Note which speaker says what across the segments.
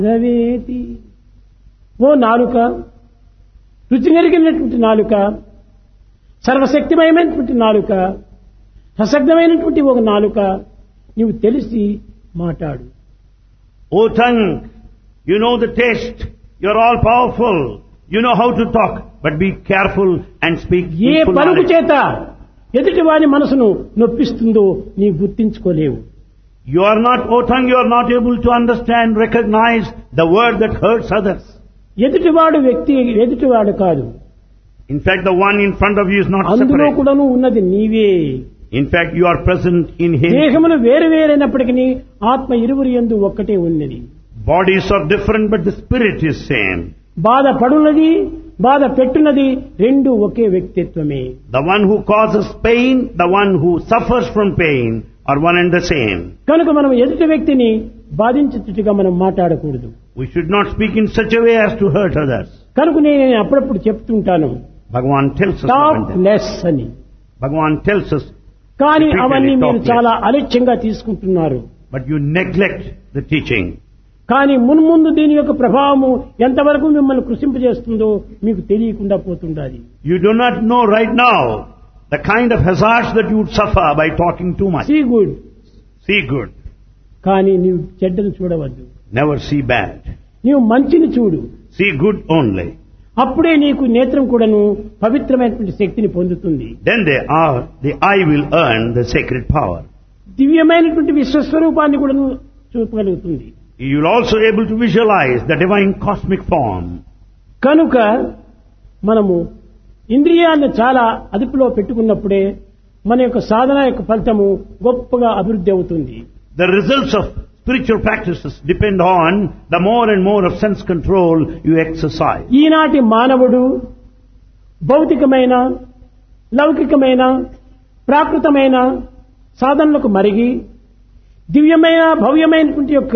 Speaker 1: రవేతి ఓ నాలుక రుచి నెరిగినటువంటి నాలుక సర్వశక్తిమయమైనటువంటి నాలుక సశక్తమైనటువంటి ఒక నాలుక నీవు తెలిసి మాట్లాడు
Speaker 2: O tongue, you know the taste. You're all powerful. You know how to talk. But be careful and speak
Speaker 1: A
Speaker 2: in full
Speaker 1: పలుకు
Speaker 2: knowledge.
Speaker 1: చేత ఎదుటి వాని మనసును నొప్పిస్తుందో నీ గుర్తించుకోలేవు
Speaker 2: You are not, O tongue, you are not able to understand, recognize the word that hurts others.
Speaker 1: ఎదుటివాడు వ్యక్తి ఎదుటివాడు కాదు
Speaker 2: In fact, the one in front of you is not
Speaker 1: అందులో
Speaker 2: separate.
Speaker 1: కూడాను ఉన్నది నీవే
Speaker 2: In fact, you are present in Him.
Speaker 1: దేహములు వేరు వేరైనప్పటికీ ఆత్మ ఇరువురి ఎందు ఒక్కటే ఉన్నది
Speaker 2: Bodies are different, but the spirit is same.
Speaker 1: బాధ పడున్నది బాధ పెట్టున్నది రెండు ఒకే వ్యక్తిత్వమే
Speaker 2: The one who causes pain, the one who suffers from pain are one and the same.
Speaker 1: కనుక మనం ఎదుటి వ్యక్తిని బాధించేట్టుగా మనం మాట్లాడకూడదు
Speaker 2: We should not speak in such a way as to hurt others.
Speaker 1: కనుక నేను అప్పుడప్పుడు చెప్తుంటాను
Speaker 2: Bhagavan tells us
Speaker 1: top
Speaker 2: about that.
Speaker 1: Less అని
Speaker 2: Bhagavan tells us,
Speaker 1: కానీ
Speaker 2: Repeatedly
Speaker 1: అవన్నీ మీరు
Speaker 2: talk less.
Speaker 1: చాలా అలక్ష్యంగా తీసుకుంటున్నారు
Speaker 2: but you neglect the teaching.
Speaker 1: కానీ మున్ముందు దీని యొక్క ప్రభావము ఎంతవరకు మిమ్మల్ని కృషింపజేస్తుందో మీకు తెలియకుండా పోతుండాలి
Speaker 2: You do not know right now the kind of hazards that you would suffer by talking too much.
Speaker 1: See good
Speaker 2: See good,
Speaker 1: కానీ నీవు చెడ్డను చూడవద్దు
Speaker 2: never see bad.
Speaker 1: నీవు మంచిని చూడు
Speaker 2: See good only.
Speaker 1: అప్పుడే నీకు నేత్రం కూడాను పవిత్రమైనటువంటి శక్తిని పొందుతుంది
Speaker 2: Then they are, the eye will earn the sacred power.
Speaker 1: దివ్యమైనటువంటి విశ్వస్వరూపాన్ని కూడాను చూపగలుగుతుంది
Speaker 2: You will also able to visualize the divine cosmic form.
Speaker 1: కనుక మనము ఇంద్రియాలను చాలా అదుపులో పెట్టుకున్నప్పుడే మన యొక్క సాధన యొక్క ఫలితము గొప్పగా అభివృద్ధి అవుతుంది
Speaker 2: The results of spiritual practices depend on the more and more of sense control you exercise.
Speaker 1: ఈనాటి మానవుడు భౌతికమైన లౌకికమైన ప్రాకృతమైన సాధనలకు మరిగి దివ్యమైన భవ్యమైనటువంటి యొక్క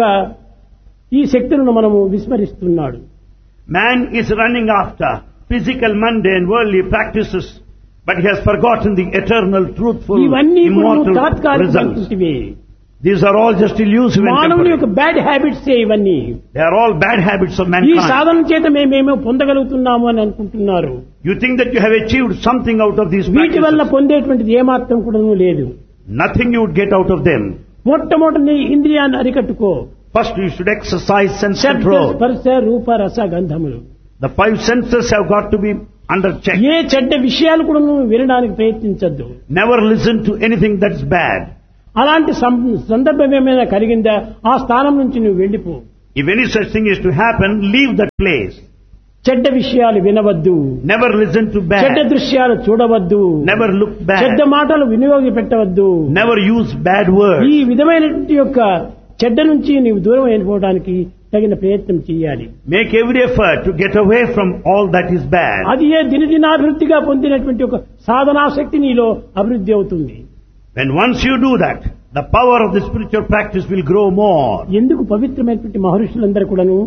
Speaker 1: ఈ శక్తులను మనము విస్మరిస్తున్నాడు
Speaker 2: Man is running after physical, mundane, worldly practices, but he has forgotten the eternal, truthful,
Speaker 1: ఇవన్నీ కూడా
Speaker 2: immortal results.
Speaker 1: తాత్కాలికమైనటువంటివి
Speaker 2: These are all just illusive and
Speaker 1: మానవుని యొక్క
Speaker 2: temporary.
Speaker 1: బ్యాడ్ హ్యాబిట్స్ ఇవన్నీ
Speaker 2: They are all bad habits of
Speaker 1: ఈ
Speaker 2: mankind.
Speaker 1: సాధన చేత మేమేమో పొందగలుగుతున్నాము అని అనుకుంటున్నారు
Speaker 2: You think that you have achieved something out of these
Speaker 1: వీటి వల్ల
Speaker 2: practices.
Speaker 1: పొందేటువంటిది ఏమాత్రం కూడా లేదు
Speaker 2: Nothing you would get out of them.
Speaker 1: మొట్టమొదటి నీ ఇంద్రియాన్ని అరికట్టుకో
Speaker 2: First, you should exercise sense
Speaker 1: శబ్ద
Speaker 2: control.
Speaker 1: స్పర్శ రూప రస గంధములు
Speaker 2: The five senses have got to be under check.
Speaker 1: ఏ చెడ్డ విషయాలు కూడా నువ్వు వినడానికి ప్రయత్నించద్దు
Speaker 2: Never listen to anything that's bad.
Speaker 1: అలాంటి సం- సందర్భం ఏమైనా కలిగిందా ఆ స్థానం నుంచి నువ్వు వెళ్ళిపో
Speaker 2: If any such thing is to happen, leave that place.
Speaker 1: చెడ్డ విషయాలు వినవద్దు
Speaker 2: Never listen to
Speaker 1: చెడ్డ
Speaker 2: bad.
Speaker 1: దృశ్యాలు చూడవద్దు
Speaker 2: Never look
Speaker 1: చెడ్డ
Speaker 2: bad.
Speaker 1: మాటలు వినియోగి పెట్టవద్దు
Speaker 2: Never use bad words.
Speaker 1: ఈ విధమైనటువంటి యొక్క చెడ్డ నుంచి నీవు దూరం అయిపోవడానికి తగిన ప్రయత్నం చేయాలి
Speaker 2: Make every effort to get away from all that is bad.
Speaker 1: అది ఏ దినదినాభివృద్ధిగా పొందినటువంటి ఒక సాధనాశక్తి నీలో అభివృద్ధి అవుతుంది
Speaker 2: When once you do that, the power of the spiritual practice will grow more.
Speaker 1: ఎందుకు పవిత్రమైనటువంటి మహర్షులందరూ కూడాను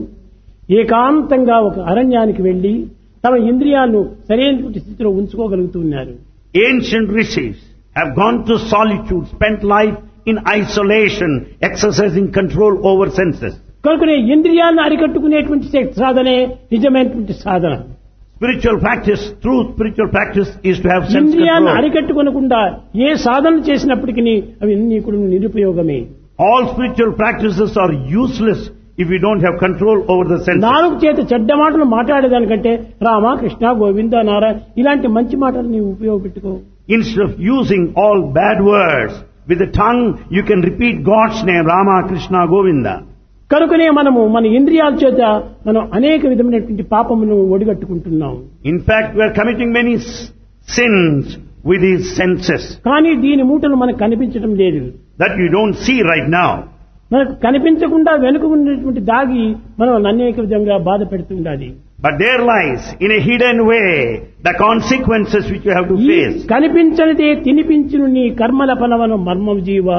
Speaker 1: ఏకాంతంగా ఒక అరణ్యానికి వెళ్లి తమ ఇంద్రియాలను సరైనటువంటి స్థితిలో ఉంచుకోగలుగుతున్నారు
Speaker 2: Ancient rishis have gone to solitude, spent life in isolation, exercising control over senses.
Speaker 1: కనుకనే ఇంద్రియాలను అరికట్టుకునేటువంటి శక్తి సాధనే నిజమైనటువంటి సాధన
Speaker 2: Spiritual practice, true spiritual practice is to have sense
Speaker 1: ఇంద్రియాలను
Speaker 2: control.
Speaker 1: అరికట్టుకొనకుండా ఏ సాధన చేసినప్పటికీ అవి అన్ని కూడా నిరుపయోగమే
Speaker 2: All spiritual practices are useless if you don't have control over the senses.
Speaker 1: నాలుగు చేత చెడ్డ మాటలు మాట్లాడేదానికంటే రామ కృష్ణ గోవింద నారాయణ ఇలాంటి మంచి మాటలు నీవు ఉపయోగపెట్టుకో
Speaker 2: Instead of using all bad words, with the tongue you can repeat God's name, Rama, Krishna, Govinda.
Speaker 1: కనుకనే మనము మన ఇంద్రియాల చేత మనం అనేక విధమైనటువంటి పాపమును ఒడిగట్టుకుంటున్నాం
Speaker 2: In fact, we are committing many s- sins with these senses
Speaker 1: కానీ దీని మూటలు మనకు కనిపించడం లేదు
Speaker 2: that you don't see right now.
Speaker 1: మనకు కనిపించకుండా వెనుక ఉన్నటువంటి దాగి మనం అనేక విధంగా బాధ పెడుతుండాలి
Speaker 2: But there lies, in a hidden way, the consequences which you have to
Speaker 1: ఈ
Speaker 2: face.
Speaker 1: కనిపించనిదే తినిపించును నీ కర్మల ఫలవను మర్మం జీవ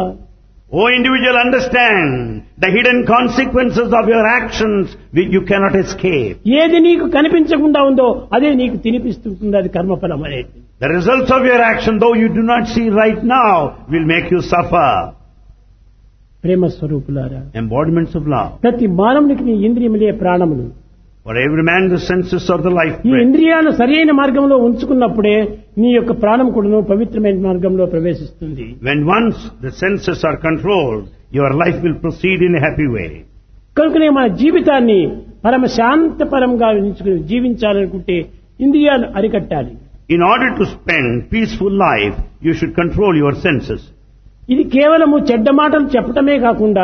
Speaker 2: O individual, understand the hidden consequences of your actions which you cannot escape.
Speaker 1: ఏది నీకు కనిపించకుండా ఉందో అదే నీకు తినిపిస్తుంటుంది అది కర్మఫలం అనేది
Speaker 2: The results of your action, though you do not see right now, will make you suffer.
Speaker 1: ప్రేమ స్వరూపులారా
Speaker 2: embodiments of love.
Speaker 1: ప్రతి మానవునికి నీ ఇంద్రియములే ప్రాణములు
Speaker 2: For every man, the senses are the life
Speaker 1: ఈ
Speaker 2: breath.
Speaker 1: ఇంద్రియాలను సరైన మార్గంలో ఉంచుకున్నప్పుడే నీ యొక్క ప్రాణం కూడాను పవిత్రమైన మార్గంలో ప్రవేశిస్తుంది
Speaker 2: When once the senses are controlled, your life will proceed in a happy way.
Speaker 1: కనుకనే మన జీవితాన్ని పరమ శాంతపరంగా ఉంచుకుని జీవించాలనుకుంటే ఇంద్రియాలు అరికట్టాలి
Speaker 2: In order to spend peaceful life, you should control your senses.
Speaker 1: ఇది కేవలము చెడ్డ మాటలు చెప్పటమే కాకుండా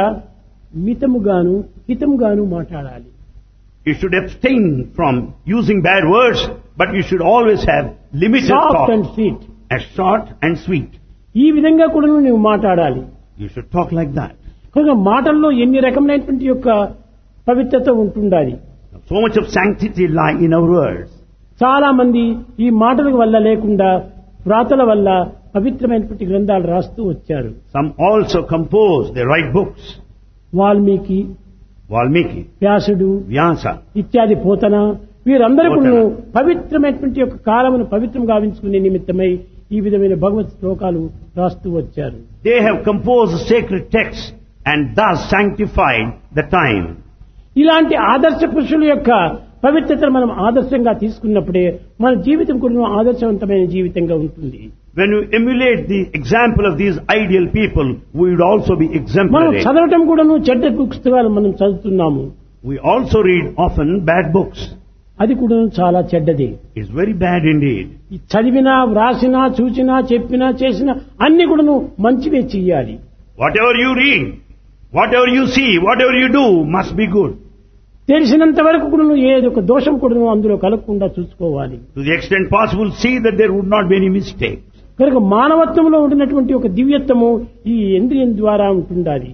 Speaker 1: మితముగాను హితముగాను మాట్లాడాలి
Speaker 2: You should abstain from using bad words, but you should always have limited
Speaker 1: soft and
Speaker 2: talk,
Speaker 1: sweet
Speaker 2: as short and sweet.
Speaker 1: ఈ విధంగా కూడా నువ్వు మాట్లాడాలి
Speaker 2: You should talk like that.
Speaker 1: కనుక మాటల్లో ఎన్ని రకమైనటువంటి యొక్క పవిత్రత ఉంటుండాలి
Speaker 2: So much of sanctity lie in our words.
Speaker 1: చాలా మంది ఈ మాటల వల్ల లేకుండా వ్రాతల వల్ల పవిత్రమైనటువంటి గ్రంథాలు రాస్తూ వచ్చారు
Speaker 2: Some also compose, they write books.
Speaker 1: Valmiki
Speaker 2: Valmiki,
Speaker 1: వ్యాసుడు
Speaker 2: Vyasa,
Speaker 1: ఇత్యాది పోతన వీరందరూ కూడా
Speaker 2: పోతన.
Speaker 1: పవిత్రమైనటువంటి యొక్క కాలమును పవిత్రం గావించుకునే నిమిత్తమై ఈ విధమైన భగవత్ శ్లోకాలు రాస్తూ వచ్చారు
Speaker 2: they have composed sacred texts and thus sanctified the time.
Speaker 1: ఇలాంటి ఆదర్శ పురుషుల యొక్క పవిత్రతను మనం ఆదర్శంగా తీసుకున్నప్పుడే మన జీవితం కూడా ఆదర్శవంతమైన జీవితంగా ఉంటుంది
Speaker 2: When you emulate the example of these ideal people, we would also be
Speaker 1: మనం
Speaker 2: exemplary.
Speaker 1: చదవటం కూడాను చెడ్డ పుస్తకాలు మనం చదువుతున్నాము
Speaker 2: We also read often bad books.
Speaker 1: అది కూడా చాలా చెడ్డది
Speaker 2: It's very bad indeed.
Speaker 1: ఈ చదివినా వ్రాసినా చూసినా చెప్పినా చేసినా అన్ని కూడాను మంచివే చెయ్యాలి
Speaker 2: Whatever you read, whatever you see, whatever you do must be good.
Speaker 1: తెలిసినంత వరకు కూడా ఏదో ఒక దోషం కూడా అందులో కలగకుండా చూసుకోవాలి
Speaker 2: To the extent possible, see that there would not be any mistake.
Speaker 1: కనుక మానవత్వంలో ఉండినటువంటి ఒక దివ్యత్వము ఈ ఇంద్రియం ద్వారా ఉంటుండాలి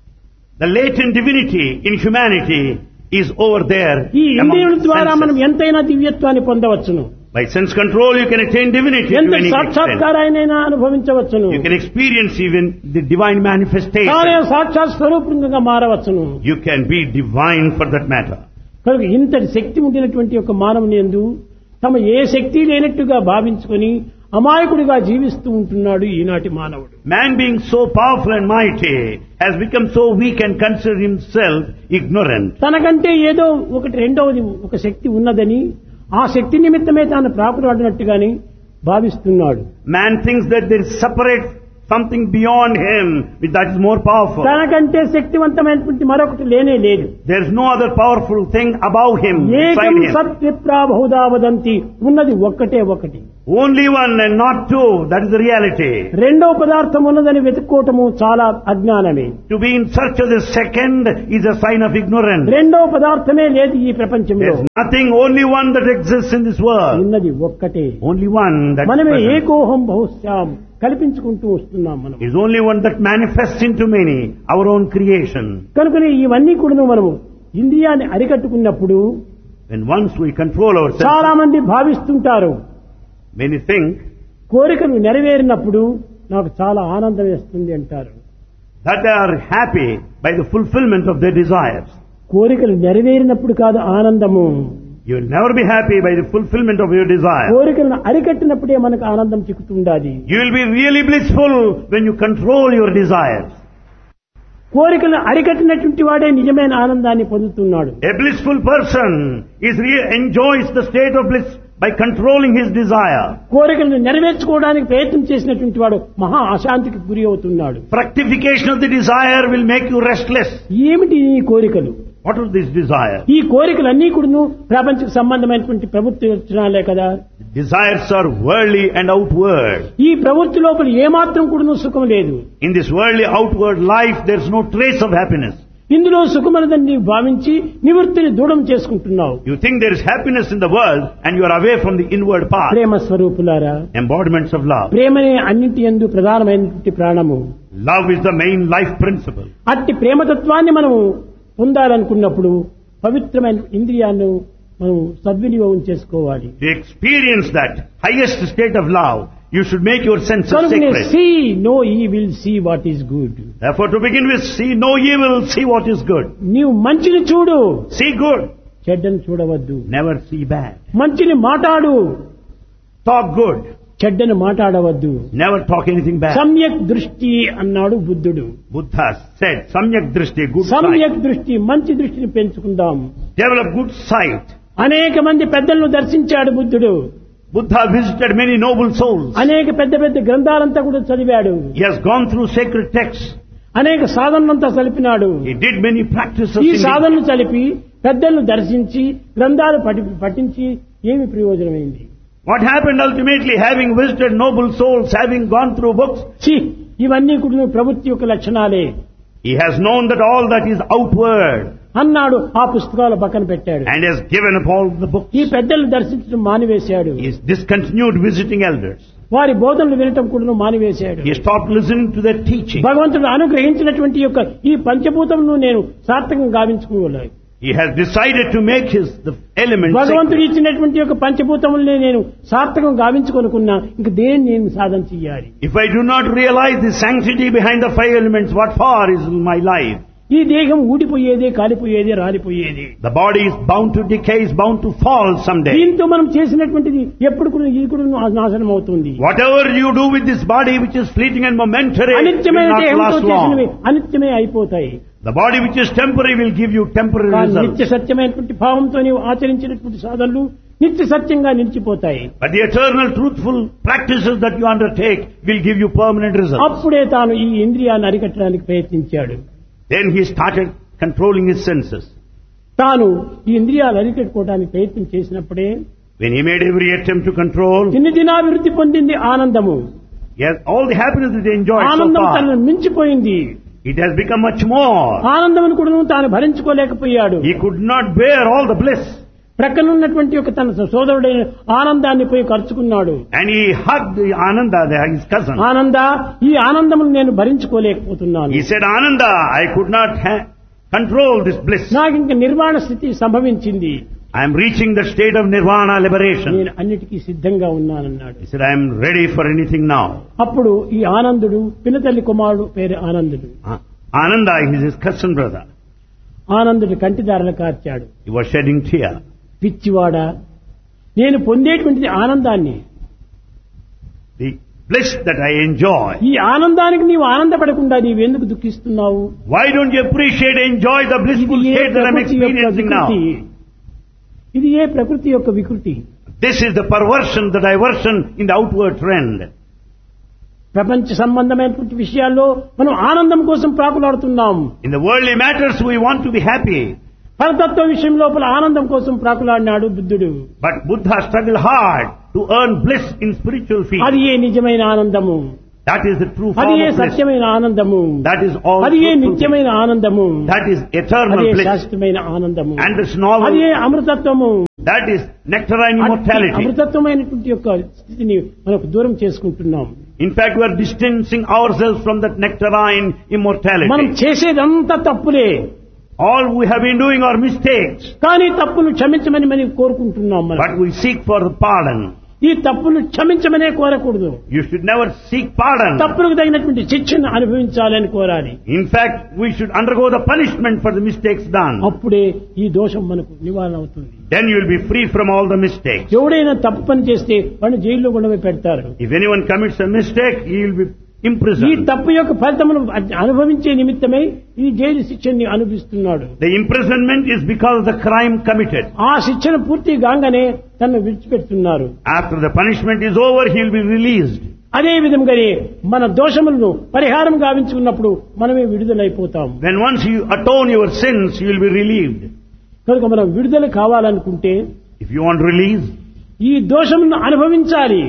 Speaker 2: The latent divinity in humanity is over there.
Speaker 1: ఈ
Speaker 2: among
Speaker 1: ఇంద్రియుల ద్వారా
Speaker 2: senses.
Speaker 1: మనం ఎంతైనా దివ్యత్వాన్ని పొందవచ్చును
Speaker 2: By sense control, you can attain divinity to
Speaker 1: ఎంత
Speaker 2: any extent.
Speaker 1: సాక్షాత్కారాయనైనా అనుభవించవచ్చును
Speaker 2: You can experience even the divine
Speaker 1: తానే
Speaker 2: manifestation.
Speaker 1: సాక్షాత్ స్వరూపంగా మారవచ్చును
Speaker 2: You can be divine for that matter.
Speaker 1: కనుక ఇంతటి శక్తి ఉండినటువంటి ఒక మానవుని ఎందు తమ ఏ శక్తి లేనట్టుగా భావించుకొని అమాయకుడిగా జీవిస్తూ ఉంటున్నాడు ఈనాటి మానవుడు
Speaker 2: Man being so powerful and mighty has become so weak and considered himself ignorant.
Speaker 1: తనకంటే ఏదో ఒకటి రెండవది ఒక శక్తి ఉన్నదని ఆ శక్తి నిమిత్తమే తాను ప్రాకులాడినట్టుగాని భావిస్తున్నాడు
Speaker 2: Man thinks that there is separate something beyond him that is more powerful.
Speaker 1: తనకంటే శక్తివంతమైనటువంటి మరొకటి లేనే లేదు
Speaker 2: There is no other powerful thing above him,
Speaker 1: ఏకం
Speaker 2: beside him.
Speaker 1: సత్విప్రా బహుదా వదంతి ఉన్నది ఒక్కటే ఒకటి
Speaker 2: Only one and not two. That is the reality.
Speaker 1: రెండవ పదార్థం ఉన్నదని వెతుక్కోవటము చాలా అజ్ఞానమే
Speaker 2: To be in search of the second is a sign of ignorance.
Speaker 1: రెండవ పదార్థమే లేదు ఈ ప్రపంచంలో
Speaker 2: There's nothing, only one that exists in this world.
Speaker 1: ఉన్నది ఒక్కటే
Speaker 2: Only one that
Speaker 1: మనమే
Speaker 2: is present.
Speaker 1: ఏకోహం బహుశ్యాం కల్పించుకుంటూ వస్తున్నాం మనం
Speaker 2: is only one that manifests into many, our own creation.
Speaker 1: కనుకనే ఇవన్నీ కూడా మనము ఇంద్రియాన్ని అరికట్టుకున్నప్పుడు
Speaker 2: When once we control ourselves,
Speaker 1: చాలా మంది భావిస్తుంటారు
Speaker 2: many think
Speaker 1: కోరికలు నెరవేరినప్పుడు నాకు చాలా ఆనందం వేస్తుంది అంటారు
Speaker 2: that they are happy by the fulfillment of their desires.
Speaker 1: కోరికలు నెరవేరినప్పుడు కాదు ఆనందము
Speaker 2: You will never be happy by the fulfillment of your desire.
Speaker 1: కోరికలను అరికట్టినప్పుడే మనకు ఆనందం చిక్కుతుండాలి
Speaker 2: You will be really blissful when you control your desires.
Speaker 1: కోరికలను అరికట్టినటువంటి వాడే నిజమైన ఆనందాన్ని పొందుతున్నాడు
Speaker 2: A blissful person is re- enjoys the state of bliss by controlling his desire.
Speaker 1: కోరికలను నెరవేర్చుకోవడానికి ప్రయత్నం చేసినటువంటి వాడు మహా అశాంతికి గురి అవుతున్నాడు
Speaker 2: Fructification of the desire will make you restless.
Speaker 1: ఏమిటి ఈ కోరికలు
Speaker 2: What is this desire?
Speaker 1: ఈ కోరికలన్నీ కూడాను ప్రపంచకు సంబంధమైనటువంటి ప్రభుత్వ రచనాలే కదా
Speaker 2: Desires are worldly and outward.
Speaker 1: ఈ ప్రవృత్తి లోపల ఏమాత్రం కూడాను సుఖం లేదు
Speaker 2: In this worldly outward life, there is no trace of happiness.
Speaker 1: ఇందులో సుఖమనదని నీవు భావించి నివృత్తిని దూరం చేసుకుంటున్నావు
Speaker 2: You think there is happiness in the world and you are away from the inward path.
Speaker 1: ప్రేమ స్వరూపులారా
Speaker 2: Embodiments of love.
Speaker 1: ప్రేమనే అన్నింటి ఎందు ప్రధానమైనటువంటి ప్రాణము
Speaker 2: Love is the main life principle.
Speaker 1: అట్టి ప్రేమతత్వాన్ని మనము పొందాలనుకున్నప్పుడు పవిత్రమైన ఇంద్రియాన్ని మనం సద్వినియోగం చేసుకోవాలి
Speaker 2: To experience that highest state of love, you should make your senses
Speaker 1: కనుకనే
Speaker 2: sacred.
Speaker 1: See no evil see what is good
Speaker 2: Therefore, to begin with, see no evil, see what is good.
Speaker 1: నీవు మంచిని చూడు
Speaker 2: See good,
Speaker 1: చెడ్డను చూడవద్దు
Speaker 2: never see bad.
Speaker 1: మంచిని మాట్లాడు
Speaker 2: Talk good,
Speaker 1: చెడ్డను మాట్లాడవద్దు
Speaker 2: Never talk anything bad.
Speaker 1: సమ్యక్ దృష్టి అన్నాడు బుద్ధుడు
Speaker 2: Buddha said, Samyak Drishti, good sight.
Speaker 1: సమ్యక్ దృష్టి మంచి దృష్టిని పెంచుకుందాం
Speaker 2: Develop good sight.
Speaker 1: అనేక మంది పెద్దలను దర్శించాడు బుద్ధుడు
Speaker 2: Buddha visited many noble souls.
Speaker 1: అనేక పెద్ద పెద్ద గ్రంథాలంతా కూడా చదివాడు
Speaker 2: He has gone through sacred texts.
Speaker 1: అనేక సాధనలంతా చలిపినాడు
Speaker 2: He did many practices.
Speaker 1: ఈ
Speaker 2: in the-
Speaker 1: సాధనలు చలిపి పెద్దలను దర్శించి గ్రంథాలు పఠి- పఠించి ఏమి ప్రయోజనమైంది
Speaker 2: What happened ultimately, having visited noble souls, having gone through books,
Speaker 1: ఛీ ఇవన్నీ కూడా ప్రవృత్తి యొక్క లక్షణాలే
Speaker 2: he has known that all that is outward
Speaker 1: అన్నాడు ఆ పుస్తకాలు పక్కన పెట్టాడు
Speaker 2: and has given up all the books.
Speaker 1: ఈ పెద్దలను దర్శించడం మానివేశాడు
Speaker 2: He has discontinued visiting elders.
Speaker 1: వారి బోధనలు వినటం కూడా మానివేశాడు
Speaker 2: He stopped listening to their teaching.
Speaker 1: భగవంతుడు అనుగ్రహించినటువంటి యొక్క ఈ పంచభూతమును నేను సార్థకం గావించుకోవాలి
Speaker 2: He has decided to make his the elements.
Speaker 1: భగవంతుడు
Speaker 2: sacred.
Speaker 1: ఇచ్చినటువంటి యొక్క పంచభూతముల్ని నేను సార్థకం గావించుకొనుకున్నా ఇంక దేన్ని నేను సాధన చెయ్యాలి
Speaker 2: If I do not realize the sanctity behind the five elements, what for is my life?
Speaker 1: ఈ దేహం ఊడిపోయేదే కాలిపోయేదే రాలిపోయేది
Speaker 2: The body is bound to decay, is bound to fall someday.
Speaker 1: దీంతో మనం చేసినటువంటిది ఎప్పుడు కూడా ఇది కూడా నాశనం అవుతుంది
Speaker 2: Whatever you do with this body which is fleeting and momentary will
Speaker 1: అనిత్యమైన
Speaker 2: not
Speaker 1: దేహంతో
Speaker 2: last
Speaker 1: చేసినవి
Speaker 2: long.
Speaker 1: అనిత్యమే అయిపోతాయి
Speaker 2: The body which is temporary will give you temporary
Speaker 1: కానీ
Speaker 2: results.
Speaker 1: నిత్య సత్యమైనటువంటి భావంతో నీవు ఆచరించినటువంటి సాధనలు నిత్య సత్యంగా నిలిచిపోతాయి
Speaker 2: But the eternal truthful practices that you undertake will give you permanent results.
Speaker 1: అప్పుడే తాను ఈ ఇంద్రియాన్ని అరికట్టడానికి ప్రయత్నించాడు
Speaker 2: Then he started controlling his senses.
Speaker 1: తాను ఈ ఇంద్రియాలు అరికట్టుకోవడానికి ప్రయత్నం చేసినప్పుడే
Speaker 2: When he made every attempt to control,
Speaker 1: దిన దినాభివృద్ధి పొందింది ఆనందము
Speaker 2: he has all the happiness that he enjoyed so
Speaker 1: ఆనందం
Speaker 2: far.
Speaker 1: తనను మించిపోయింది
Speaker 2: It has become much more.
Speaker 1: ఆనందమును కూడా తాను భరించుకోలేకపోయాడు
Speaker 2: He could not bear all the bliss.
Speaker 1: ప్రక్కనున్నటువంటి ఒక తన సోదరుడైన ఆనందాన్ని పోయి ఖర్చుకున్నాడు
Speaker 2: And he hugged the Ananda, the- his cousin.
Speaker 1: ఆనంద ఈ ఆనందమును నేను భరించుకోలేకపోతున్నాను
Speaker 2: He said, Ananda, I could not ha- control this bliss.
Speaker 1: నాకు ఇంక నిర్వాణ స్థితి సంభవించింది
Speaker 2: I am reaching the state of nirvana liberation.
Speaker 1: నేను అన్నిటికీ సిద్ధంగా ఉన్నానన్నాడు
Speaker 2: He said, I am ready for anything now.
Speaker 1: అప్పుడు ఈ ఆనందుడు పినతల్లి కుమారుడు పేరు ఆనందుడు
Speaker 2: Ah, Ananda is his cousin brother.
Speaker 1: ఆనందుడు కంటిదారలు కార్చాడు
Speaker 2: He was shedding tear.
Speaker 1: పిచ్చివాడా నేను పొందేటువంటిది ఆనందాన్ని
Speaker 2: The bliss that I enjoy.
Speaker 1: ఈ ఆనందానికి నీవు ఆనందపడకుండా నీవెందుకు దుఃఖిస్తున్నావు
Speaker 2: Why don't you appreciate, enjoy the
Speaker 1: ఇది
Speaker 2: blissful
Speaker 1: A
Speaker 2: state that I'm
Speaker 1: ప్రకృతి యొక్క
Speaker 2: experiencing
Speaker 1: వికృతి
Speaker 2: now?
Speaker 1: ఇది ఏ ప్రకృతి యొక్క వికృతి
Speaker 2: This is the perversion, the diversion in the outward trend.
Speaker 1: ప్రపంచ సంబంధమైనటువంటి విషయాల్లో మనం ఆనందం కోసం ప్రాకులాడుతున్నాం
Speaker 2: In the worldly matters, we want to be happy.
Speaker 1: పరతత్వ విషయం లోపల ఆనందం కోసం ప్రాకులాడినాడు బుద్ధుడు
Speaker 2: But Buddha struggled hard to earn bliss in spiritual
Speaker 1: అది
Speaker 2: field.
Speaker 1: ఏ నిజమైన ఆనందము
Speaker 2: That is the true
Speaker 1: అది
Speaker 2: form
Speaker 1: ఏ
Speaker 2: of bliss.
Speaker 1: సత్యమైన ఆనందము
Speaker 2: That is all
Speaker 1: అది ఏ
Speaker 2: truthful bliss.
Speaker 1: నిత్యమైన ఆనందము
Speaker 2: That is eternal
Speaker 1: అదే
Speaker 2: bliss.
Speaker 1: శాశ్వతమైన ఆనందము
Speaker 2: And it's novel.
Speaker 1: అది ఏ అమృతత్వము
Speaker 2: That is nectarine
Speaker 1: అట్టి
Speaker 2: immortality.
Speaker 1: అమృతత్వమైనటువంటి యొక్క స్థితిని మనకు దూరం చేసుకుంటున్నాం
Speaker 2: In fact, we are distancing ourselves from that nectarine
Speaker 1: మనం
Speaker 2: immortality.
Speaker 1: చేసేదంతా తప్పులే
Speaker 2: All we have been doing are mistakes.
Speaker 1: కానీ తప్పులు క్షమించమని మనం కోరుకుంటున్నాం మనం
Speaker 2: But we seek for the pardon.
Speaker 1: ఈ తప్పులు క్షమించమనే కోరకూడదు
Speaker 2: You should never seek pardon.
Speaker 1: తప్పులకు తగినటువంటి శిక్షను అనుభవించాలని కోరాలి
Speaker 2: In fact, we should undergo the punishment for the mistakes done.
Speaker 1: అప్పుడే ఈ దోషం మనకు నివారణ అవుతుంది
Speaker 2: Then you will be free from all the mistakes.
Speaker 1: ఎవడైనా తప్పు పని చేస్తే వాడిని జైల్లో ఉండవే పెడతారు
Speaker 2: If anyone commits a mistake, he will be
Speaker 1: ఈ
Speaker 2: imprisoned.
Speaker 1: తప్పు యొక్క ఫలితమును అనుభవించే నిమిత్తమై ఈ జైలు శిక్షని అనుభవిస్తున్నాడు
Speaker 2: The imprisonment is because of the crime committed.
Speaker 1: ఆ శిక్షణ పూర్తి కాగానే తనను విడిచిపెడుతున్నారు
Speaker 2: After the punishment is over, he will be released.
Speaker 1: అదే విధంగానే మన దోషములను పరిహారం గావించుకున్నప్పుడు మనమే విడుదలైపోతాం
Speaker 2: When once you atone your sins, you will be relieved.
Speaker 1: కనుక మనం విడుదల కావాలనుకుంటే
Speaker 2: If you want release,
Speaker 1: ఈ దోషములను అనుభవించాలి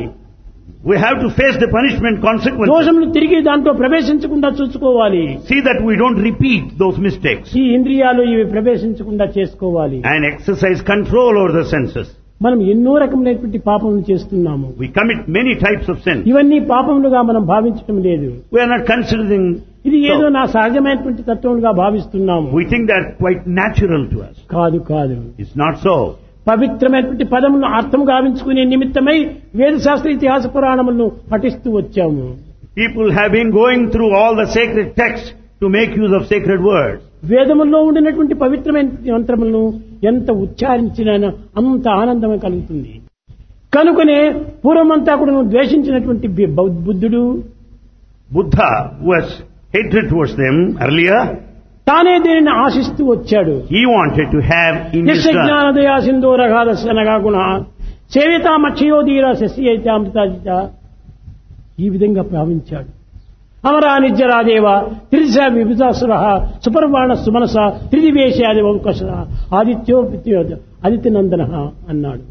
Speaker 2: we have to face the punishment consequences.
Speaker 1: దోషములు తిరిగి దాంట్లో ప్రవేశించకుండా చూసుకోవాలి
Speaker 2: See that we don't repeat those mistakes.
Speaker 1: ఈ ఇంద్రియాలు ఇవి ప్రవేశించకుండా చేసుకోవాలి
Speaker 2: And exercise control over the senses.
Speaker 1: మనం ఎన్నో రకములైనటువంటి పాపములు చేస్తున్నాము
Speaker 2: We commit many types of sins.
Speaker 1: ఇవన్నీ పాపములుగా మనం భావించడం లేదు
Speaker 2: We are not considering,
Speaker 1: ఇది ఏదో
Speaker 2: So-
Speaker 1: నా సహజమైనటువంటి తత్వములుగా భావిస్తున్నాము
Speaker 2: we think they're quite natural to us.
Speaker 1: కాదు కాదు
Speaker 2: It's not so.
Speaker 1: పవిత్రమైనటువంటి పదములను అర్థం గావించుకునే నిమిత్తమై వేదశాస్త్ర ఇతిహాస పురాణములను పఠిస్తూ వచ్చాము
Speaker 2: People have been going through all the sacred texts to make use of sacred words.
Speaker 1: వేదముల్లో ఉండినటువంటి పవిత్రమైన మంత్రములను ఎంత ఉచ్చారించినా అంత ఆనందమే కలుగుతుంది కనుకనే పూర్వమంతా కూడా నువ్వు ద్వేషించినటువంటి బి- బౌద్ధ- బుద్ధుడు
Speaker 2: Buddha was hatred towards them earlier.
Speaker 1: తానే దీనిని ఆశిస్తూ వచ్చాడు
Speaker 2: He wanted to have in his
Speaker 1: యశ
Speaker 2: turn.
Speaker 1: జ్ఞానదయా సింధూరఘాదశనగా గుణ సేవితామక్షయోధీర శశియైతామృతాజిత ఈ విధంగా భావించాడు అమరా నిత్యరాదేవ త్రిశ విభుజాసుర సుపర్వాణ సుమనస త్రిదివేశాది వంకస ఆదిత్యో ఆదిత్యనందన అన్నాడు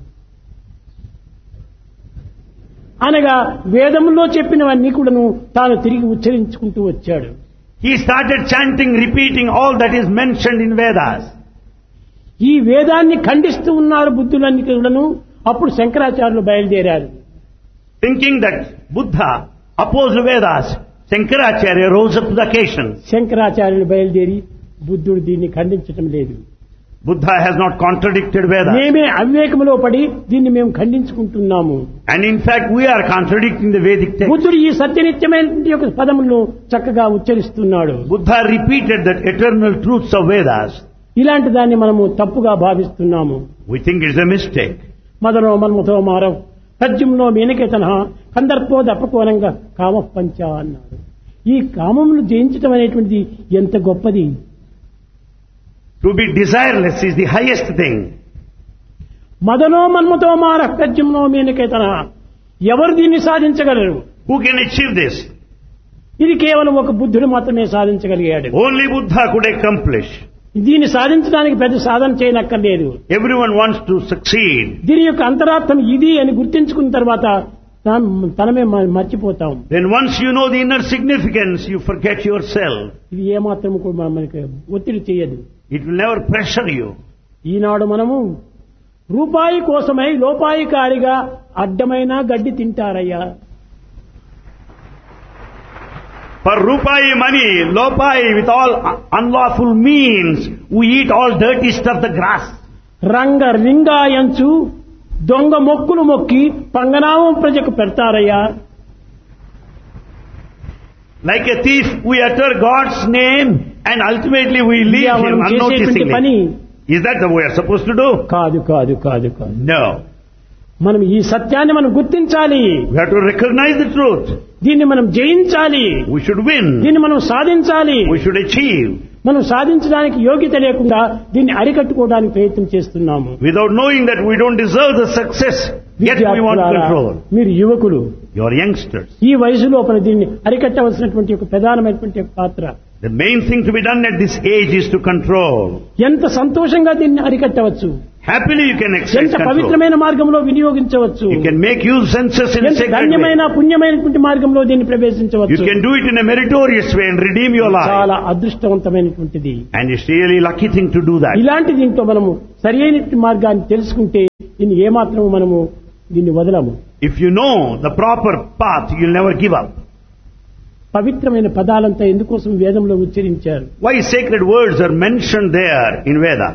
Speaker 1: అనగా వేదములో చెప్పినవన్నీ కూడాను తాను తిరిగి ఉచ్చరించుకుంటూ వచ్చాడు
Speaker 2: He started chanting, repeating all that is mentioned in Vedas.
Speaker 1: ఈ వేదాన్ని ఖండిస్తూ ఉన్నారు బుద్ధులన్నీ కూడాను అప్పుడు శంకరాచార్యులు బయలుదేరారు
Speaker 2: Thinking that Buddha opposed Vedas, Shankaracharya rose up to the occasion.
Speaker 1: శంకరాచార్యులు బయలుదేరి బుద్ధుడు దీన్ని ఖండించటం లేదు
Speaker 2: Buddha has not contradicted Vedas.
Speaker 1: మేమే అవివేకములో పడి దీన్ని మేము ఖండించుకుంటున్నాము
Speaker 2: And in fact, we are contradicting the Vedic text.
Speaker 1: బుద్ధుడు ఈ సత్యనిత్యమైన యొక్క పదములను చక్కగా ఉచ్చరిస్తున్నాడు
Speaker 2: Buddha repeated that eternal truths of Vedas.
Speaker 1: ఇలాంటి దాన్ని మనము తప్పుగా భావిస్తున్నాము
Speaker 2: We think it's a mistake.
Speaker 1: మదనో మన్మథో Maarav పద్యంలో మీనకేతన కందర్పో దప్పకోనంగా కామ పంచ అన్నాడు ఈ కామమును జయించటం అనేటువంటిది ఎంత గొప్పది
Speaker 2: To be desireless is the highest thing.
Speaker 1: మదనో మన్మతో మార పద్యంలో మీనకేతన ఎవరు దీన్ని సాధించగలరు
Speaker 2: Who can achieve this?
Speaker 1: ఇది కేవలం ఒక బుద్ధుడు మాత్రమే సాధించగలిగాడు
Speaker 2: Only Buddha could accomplish.
Speaker 1: దీన్ని సాధించడానికి పెద్ద సాధన చేయనక్కర్లేదు
Speaker 2: Everyone wants to succeed.
Speaker 1: దీని యొక్క అంతరార్థం ఇది అని గుర్తించుకున్న తర్వాత తాం- తనమే మ- మర్చిపోతాం
Speaker 2: Then once you know the inner significance, you forget yourself.
Speaker 1: ఇది ఏమాత్రం కూడా మన- మనకి ఒత్తిడి చేయదు
Speaker 2: It will never pressure you.
Speaker 1: ఈనాడు మనము రూపాయి కోసమై లోపాయికారిగా అడ్డమైన గడ్డి తింటారయ్యా
Speaker 2: For rupai money, lopai, with all unlawful means, we eat all dirty stuff, the grass.
Speaker 1: రంగ రింగాయంచు దొంగ మొక్కులు మొక్కి పంగనామం ప్రజకు పెడతారయ్యా
Speaker 2: Like a thief, we utter God's name and ultimately we leave
Speaker 1: ఇదే
Speaker 2: him
Speaker 1: మనం చేసేటువంటి పని
Speaker 2: unnoticingly. Is that the way we are supposed to do?
Speaker 1: కాదు కాదు కాదు కాదు
Speaker 2: No.
Speaker 1: మనం ఈ సత్యాన్ని మనం గుర్తించాలి
Speaker 2: We have to recognize the truth.
Speaker 1: దీన్ని మనం జయించాలి
Speaker 2: We should win.
Speaker 1: దీన్ని మనం సాధించాలి
Speaker 2: We should achieve.
Speaker 1: మనం సాధించడానికి యోగ్యత లేకుండా దీన్ని అరికట్టుకోవడానికి ప్రయత్నం చేస్తున్నాము
Speaker 2: Without knowing that we don't deserve the success, yet we want
Speaker 1: విద్యార్థులారా,
Speaker 2: control.
Speaker 1: మీరు యువకులు
Speaker 2: You are youngsters.
Speaker 1: ఈ వయసు లోపల దీన్ని అరికట్టవలసినటువంటి ఒక ప్రధానమైనటువంటి ఒక పాత్ర
Speaker 2: The main thing to be done at this age is to control.
Speaker 1: ఎంత సంతోషంగా దీన్ని అరికట్టవచ్చు
Speaker 2: Happily you can exercise
Speaker 1: ఎంత
Speaker 2: control.
Speaker 1: పవిత్రమైన మార్గంలో వినియోగించవచ్చు
Speaker 2: You can make use senses in a
Speaker 1: ఎంత
Speaker 2: sacred
Speaker 1: ధన్యమైన
Speaker 2: way.
Speaker 1: పుణ్యమైనటువంటి మార్గంలో దీన్ని
Speaker 2: You
Speaker 1: ప్రవేశించవచ్చు
Speaker 2: can do it in a meritorious way and redeem your life.
Speaker 1: చాలా అదృష్టవంతమైనటువంటిది
Speaker 2: And it's really lucky thing to do that.
Speaker 1: ఇలాంటి దీంట్లో మనము సరి అయినటువంటి మార్గాన్ని తెలుసుకుంటే దీన్ని ఏమాత్రము మనము దీన్ని వదలము
Speaker 2: If you know the proper path, you'll never give up.
Speaker 1: పవిత్రమైన పదాలంతా ఎందుకోసం వేదంలో ఉచ్చరించారు
Speaker 2: Why sacred words are mentioned there in Veda?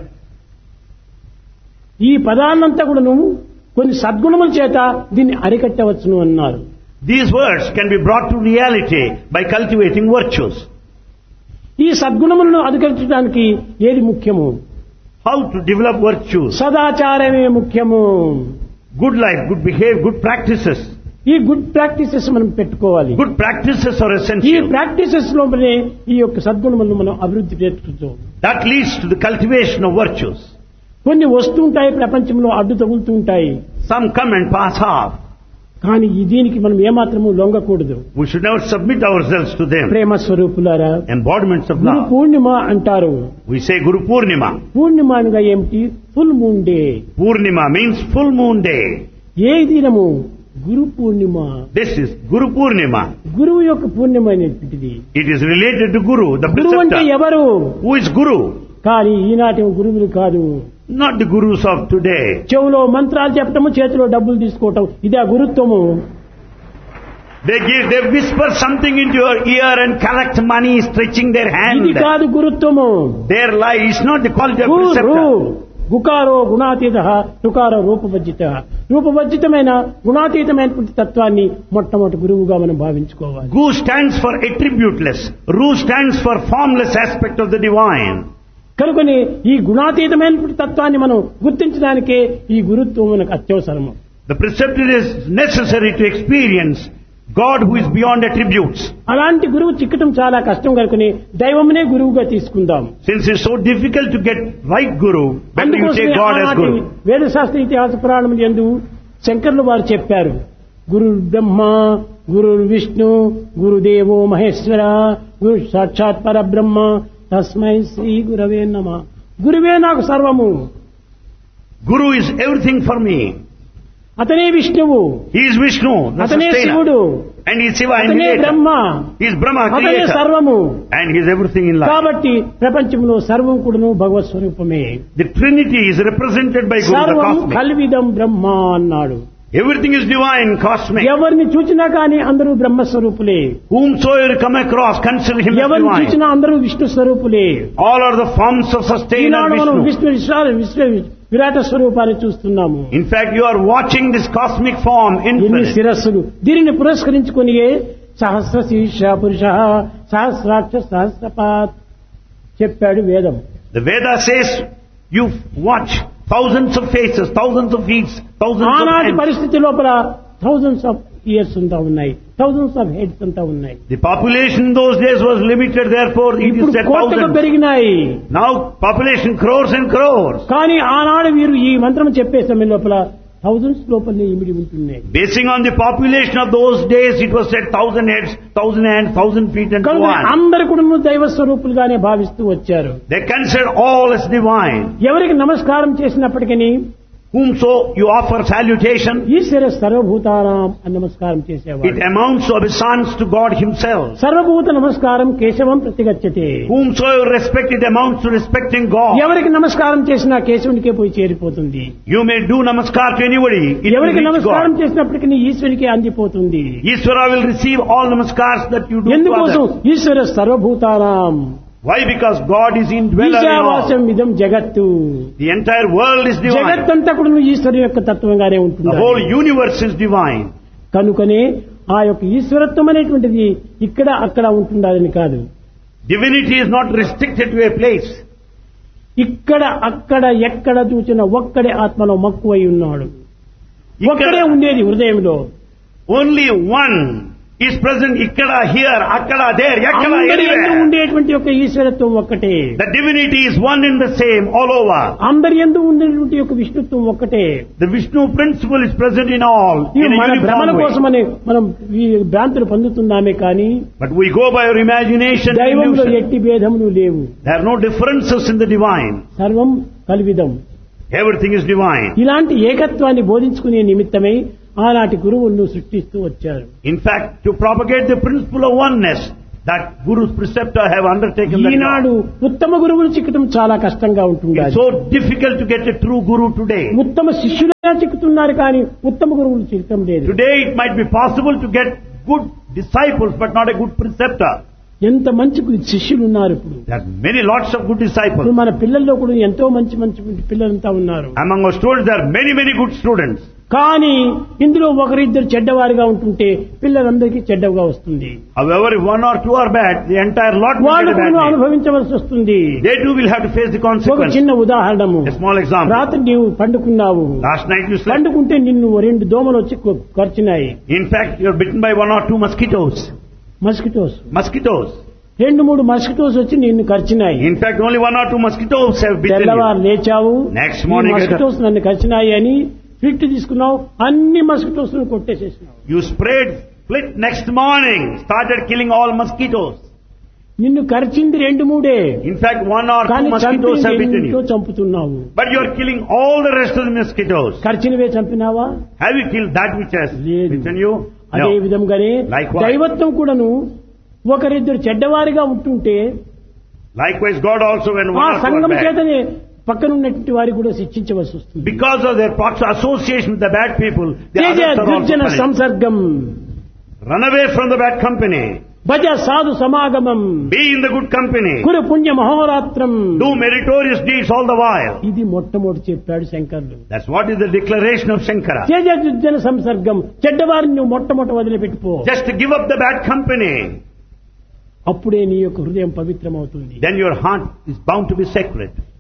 Speaker 1: ఈ పదాలంతా కూడా నువ్వు కొన్ని సద్గుణముల చేత దీన్ని అరికట్టవచ్చును అన్నారు
Speaker 2: These words can be brought to reality by cultivating virtues.
Speaker 1: ఈ సద్గుణములను అధికరించడానికి ఏది ముఖ్యము
Speaker 2: How to develop virtues.
Speaker 1: సదాచారమే ముఖ్యము
Speaker 2: Good life, good behavior, good practices.
Speaker 1: ఈ గుడ్ ప్రాక్టీసెస్ మనం పెట్టుకోవాలి
Speaker 2: Good practices are
Speaker 1: ఈ
Speaker 2: essential.
Speaker 1: ప్రాక్టీసెస్ లోపలనే ఈ యొక్క సద్గుణములను మనం అభివృద్ధి చేసుకుంటాం
Speaker 2: That leads to the cultivation of virtues.
Speaker 1: కొన్ని వస్తుంటాయి ప్రపంచంలో అడ్డు తగులుతూ ఉంటాయి
Speaker 2: Some come and pass off.
Speaker 1: కానీ ఈ దీనికి మనం ఏమాత్రము లొంగకూడదు
Speaker 2: We should never submit ourselves to them.
Speaker 1: ప్రేమ స్వరూపులారా
Speaker 2: Embodiments of
Speaker 1: గురు
Speaker 2: love.
Speaker 1: పూర్ణిమ అంటారు
Speaker 2: We say Guru Purnima.
Speaker 1: Purnima అనగా ఏమిటి full moon day
Speaker 2: Purnima means full moon day.
Speaker 1: ఏ దినము గురు పూర్ణిమ
Speaker 2: This is Guru Purnima.
Speaker 1: గురువు యొక్క పూర్ణిమ అనేటువంటిది
Speaker 2: It is related to Guru, the
Speaker 1: గురువు అంటే
Speaker 2: preceptor.
Speaker 1: ఎవరు
Speaker 2: Who is Guru?
Speaker 1: కానీ ఈనాటి గురువులు కాదు
Speaker 2: Not the Gurus of today.
Speaker 1: చెవులో మంత్రాలు చెప్పటము చేతిలో డబ్బులు తీసుకోవటం ఇదే గురుత్వము
Speaker 2: They give, they whisper something into your ear and collect money stretching their hand.
Speaker 1: ఇది కాదు గురుత్వము
Speaker 2: Their lie is not the quality of
Speaker 1: Guru
Speaker 2: preceptor.
Speaker 1: గుకారో గుణాతీత టుకారో రూపవర్జిత రూపవర్జితమైన గుణాతీతమైనటువంటి తత్వాన్ని మొట్టమొదటి గురువుగా మనం భావించుకోవాలి
Speaker 2: Gu stands for attributeless. Ru stands for formless aspect of the divine.
Speaker 1: కనుకొని ఈ గుణాతీతమైనటువంటి తత్వాన్ని మనం గుర్తించడానికే ఈ గురుత్వం మనకు అత్యవసరము
Speaker 2: The preceptor is necessary to experience God who is beyond attributes.
Speaker 1: అలాంటి గురువు చిక్కటం చాలా కష్టం కనుకని దైవమునే గురువుగా తీసుకుందాం
Speaker 2: Since it's so difficult to get right Guru, better you
Speaker 1: అందుకోసమే
Speaker 2: take God as
Speaker 1: ఆనాటి
Speaker 2: Guru.
Speaker 1: వేదశాస్త్ర ఇతిహాస పురాణములు ఎందు శంకర్లు వారు చెప్పారు గురు బ్రహ్మ గురు విష్ణు గురుదేవో మహేశ్వర గురు సాక్షాత్ పరబ్రహ్మ తస్మై శ్రీ గురవే నమ గురువే నాకు సర్వము
Speaker 2: Guru is everything for me.
Speaker 1: అతనే విష్ణువు
Speaker 2: He is Vishnu, the
Speaker 1: అతనే శివుడు
Speaker 2: sustainer. And he is Shiva,
Speaker 1: అతనే
Speaker 2: initiator.
Speaker 1: Brahma
Speaker 2: He is Brahma,
Speaker 1: అతనే
Speaker 2: creator.
Speaker 1: సర్వము
Speaker 2: And he is everything in life.
Speaker 1: కాబట్టి ప్రపంచంలో సర్వం కూడాను భగవత్ స్వరూపమే
Speaker 2: The Trinity is represented by Guru, the
Speaker 1: సర్వం
Speaker 2: cosmic.
Speaker 1: కల్విదం బ్రహ్మ అన్నాడు
Speaker 2: Everything is divine, cosmic.
Speaker 1: ఎవరిని చూచినా కానీ అందరూ బ్రహ్మస్వరూపులే
Speaker 2: Whomsoever you come across, consider him as
Speaker 1: ఎవరిని
Speaker 2: divine.
Speaker 1: చూసినా అందరూ Vishnu స్వరూపులే
Speaker 2: All are the forms of sustainer
Speaker 1: ఈనాడు మనం
Speaker 2: Vishnu.
Speaker 1: విష్ణు విశ్వ- విశ్వ విరాట స్వరూపాన్ని చూస్తున్నాము
Speaker 2: In fact, you are watching this cosmic form
Speaker 1: ఎన్ని
Speaker 2: infinite.
Speaker 1: శిరస్సులు దీనిని పురస్కరించుకుని సహస్ర శీర్ష పురుష సహస్రాక్ష సహస్రపాత్ చెప్పాడు వేదం
Speaker 2: The Veda says you watch thousands of faces, thousands of feet, thousands of
Speaker 1: ఆనాటి
Speaker 2: hands.
Speaker 1: పరిస్థితి లోపల థౌజండ్స్ ఆఫ్ ఇయర్స్ అంతా ఉన్నాయి థౌజండ్స్ ఆఫ్ హెడ్స్ అంతా ఉన్నాయి
Speaker 2: The population in those days was limited, therefore it is
Speaker 1: ఇప్పుడు
Speaker 2: said
Speaker 1: కోట్లుగా
Speaker 2: thousands.
Speaker 1: పెరిగినాయి
Speaker 2: Now population crores and crores.
Speaker 1: కానీ ఆనాడు వీరు ఈ మంత్రం చెప్పే సమయం లోపల థౌజండ్స్ లోపలనే ఇమిడి ఉంటున్నాయి
Speaker 2: Basing on the population of those days, it was said thousand heads, thousand hands, thousand feet and so
Speaker 1: కనుక
Speaker 2: on.
Speaker 1: అందరు కూడా దైవ స్వరూపులుగానే భావిస్తూ వచ్చారు
Speaker 2: They considered all as divine.
Speaker 1: ఎవరికి నమస్కారం చేసినప్పటికీ
Speaker 2: Whomso you offer salutation,
Speaker 1: ఈశ్వర సర్వభూతానాం అని నమస్కారం
Speaker 2: it
Speaker 1: చేసేవాడు
Speaker 2: amounts to obeisance to God Himself.
Speaker 1: సర్వభూత నమస్కారం కేశవం ప్రతిగచ్చతే
Speaker 2: Whomsoever respect, it amounts to respecting God.
Speaker 1: ఎవరికి నమస్కారం చేసినా కేశవునికే పోయి చేరిపోతుంది
Speaker 2: You may do namaskar to anybody. It will
Speaker 1: ఎవరికి
Speaker 2: reach
Speaker 1: నమస్కారం
Speaker 2: God.
Speaker 1: చేసినప్పటికీ ఈశ్వరికి అందిపోతుంది
Speaker 2: Ishvara will receive all namaskars that you do to
Speaker 1: ఎందుకోసం
Speaker 2: others.
Speaker 1: ఈశ్వర సర్వభూతానాం
Speaker 2: Why? Because God is indweller in
Speaker 1: ఈశావాసం
Speaker 2: all.
Speaker 1: ఇదం జగత్తు
Speaker 2: The entire world is divine.
Speaker 1: జగత్తంతా కూడా ఈశ్వరు యొక్క తత్వంగానే
Speaker 2: The
Speaker 1: ఉంటుంది
Speaker 2: whole universe is divine.
Speaker 1: కనుకనే ఆ యొక్క ఈశ్వరత్వం అనేటువంటిది ఇక్కడ అక్కడ ఉంటుండాలని కాదు
Speaker 2: Divinity is not restricted to a place.
Speaker 1: ఇక్కడ అక్కడ ఎక్కడ చూసిన ఒక్కడే ఆత్మలో మక్కువై ఉన్నాడు ఒక్కడే
Speaker 2: Ikkada,
Speaker 1: ఉండేది హృదయంలో
Speaker 2: only one is present ikkada, here, akkada, there, yakada,
Speaker 1: అందరి ఎందు
Speaker 2: anywhere.
Speaker 1: ఉండేటువంటి యొక్క ఈశ్వరత్వం ఒక్కటే
Speaker 2: The divinity is one and the same all over.
Speaker 1: అందరి ఎందు ఉండేటువంటి యొక్క విష్ణుత్వం ఒక్కటే
Speaker 2: The Vishnu principle is present in all
Speaker 1: ఇవి
Speaker 2: in a
Speaker 1: మన భ్రమణ
Speaker 2: uniform way.
Speaker 1: కోసమని మనం ఈ భ్రాంతులు పొందుతున్నామే కానీ
Speaker 2: But we go by our imagination and
Speaker 1: దైవంలో
Speaker 2: illusion.
Speaker 1: ఎట్టి భేదములు లేవు
Speaker 2: There are no differences in the divine.
Speaker 1: సర్వం కల్విదం
Speaker 2: Everything is divine.
Speaker 1: ఇలాంటి ఏకత్వాన్ని బోధించుకునే నిమిత్తమై ఆనాటి గురువులను సృష్టిస్తూ వచ్చారు
Speaker 2: In fact, to propagate the principle of oneness that Guru's preceptor have undertaken that
Speaker 1: Eenadu
Speaker 2: job.
Speaker 1: ఉత్తమ గురువులు చిక్కటం చాలా కష్టంగా ఉంటుంది
Speaker 2: It's so difficult to get a true Guru today.
Speaker 1: ఉత్తమ శిష్యులుగా చిక్కుతున్నారు కానీ ఉత్తమ గురువులు చిక్కటం లేదు
Speaker 2: Today it might be possible to get good disciples but not a good preceptor.
Speaker 1: ఎంత మంచి శిష్యులు ఉన్నారు ఇప్పుడు
Speaker 2: There are many lots of good
Speaker 1: ఇప్పుడు
Speaker 2: disciples.
Speaker 1: మన పిల్లల్లో కూడా ఎంతో మంచి మంచి పిల్లలంతా ఉన్నారు
Speaker 2: Among our students there are many, many good students.
Speaker 1: కానీ ఇందులో ఒకరిద్దరు చెడ్డవారిగా ఉంటుంటే పిల్లలందరికీ చెడ్డగా వస్తుంది
Speaker 2: However, if one or two are bad, the entire lot will
Speaker 1: వాళ్ళు
Speaker 2: get a
Speaker 1: కూడా
Speaker 2: bad name.
Speaker 1: అనుభవించవలసి వస్తుంది
Speaker 2: They too will have to face the
Speaker 1: ఒక
Speaker 2: consequence.
Speaker 1: చిన్న ఉదాహరణము
Speaker 2: A small example.
Speaker 1: రాత్రి నీవు పండుకున్నావు
Speaker 2: Last night you slept.
Speaker 1: పండుకుంటే నిన్ను రెండు దోమలు వచ్చి కొ- కరిచినాయి
Speaker 2: In fact, you're bitten by one or two mosquitoes.
Speaker 1: Mosquitoes
Speaker 2: Mosquitoes.
Speaker 1: రెండు మూడు మస్కిటోస్ వచ్చి నిన్ను కరిచినాయి
Speaker 2: In fact, only one or two mosquitoes have bitten you.
Speaker 1: తెల్లవారు లేచావు
Speaker 2: Next morning,
Speaker 1: మస్కిటోస్ నన్ను కరిచినాయి అని ఫిట్ తీసుకున్నావు అన్ని మస్కిటోస్ కొట్టేసేసినావు
Speaker 2: You sprayed flit next morning, started killing all mosquitoes.
Speaker 1: నిన్ను కరిచింది రెండు మూడే
Speaker 2: In fact, one or two
Speaker 1: కానీ
Speaker 2: mosquitoes have bitten
Speaker 1: చంపి
Speaker 2: you.
Speaker 1: చంపుతున్నావు
Speaker 2: But you're killing all the rest of the mosquitoes.
Speaker 1: కరిచినవే చంపినావా
Speaker 2: Have you killed that which has
Speaker 1: లేదు.
Speaker 2: bitten you?
Speaker 1: అదే
Speaker 2: No.
Speaker 1: విధంగానే
Speaker 2: Likewise.
Speaker 1: దైవత్వం కూడాను ఒకరిద్దరు చెడ్డవారిగా ఉంటుంటే
Speaker 2: Likewise, God also when
Speaker 1: ఆ
Speaker 2: one or two are
Speaker 1: సంఘం
Speaker 2: bad.
Speaker 1: చేతనే పక్కన ఉన్నటువంటి వారికి కూడా శిక్షించవలసి వస్తుంది
Speaker 2: Because of their prox- association with the bad people, the
Speaker 1: Teja
Speaker 2: others are also
Speaker 1: దుర్జన
Speaker 2: punished.
Speaker 1: సంసర్గం
Speaker 2: Run away from the bad company.
Speaker 1: భజ సాధు సమాగమం
Speaker 2: Be in the good company.
Speaker 1: కురు పుణ్య మహోరాత్రం
Speaker 2: Do meritorious deeds all the while.
Speaker 1: ఇది మొట్టమొదటి చెప్పాడు శంకర్లు
Speaker 2: That's what is the declaration of Shankara.
Speaker 1: Teja దుర్జన సంసర్గం చెడ్డవారిని నువ్వు మొట్టమొదటి వదిలిపెట్టుకో
Speaker 2: Just to give up the bad company.
Speaker 1: అప్పుడే నీ యొక్క హృదయం పవిత్రమవుతుంది
Speaker 2: Then your heart is bound to be sacred.